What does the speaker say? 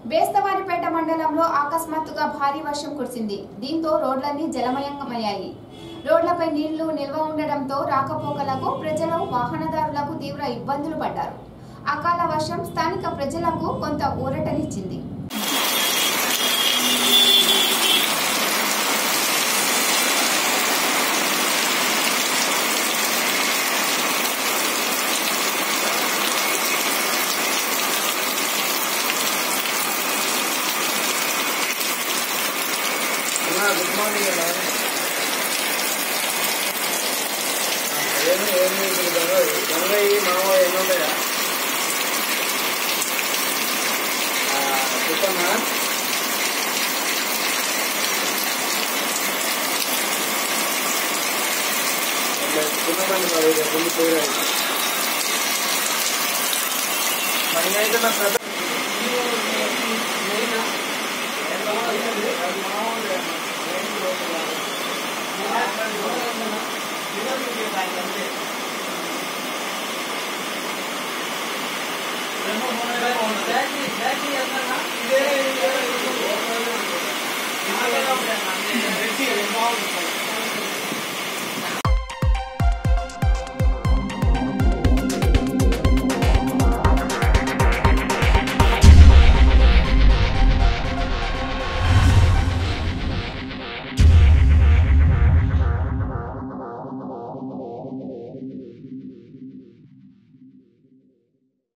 బేస్తవారిపేట మండలంలో అకస్మాత్తుగా భారీ వర్షం కురిసింది దీంతో రోడ్లన్నీ జలమయంగమయ్యాయి రోడ్లపై నీళ్లు నిల్వ ఉండడంతో రాకపోకలకు ప్రజలు వాహనదారులకు తీవ్ర ఇబ్బందులు పడ్డారు అకాల వర్షం స్థానిక ప్రజలకు కొంత ఊరటనిచ్చింది అన్నా గుడ్ మార్నింగ్ అన్నా ఏమి ఏమి ఇప్పుడు గంగ గంగయ్య మామ ఎన్ని ఉన్నాయా చెప్పమ్మా చిన్నదాన్ని కాదు ఇక ముందు పోయిరాయి మరి అయితే నా పెద్ద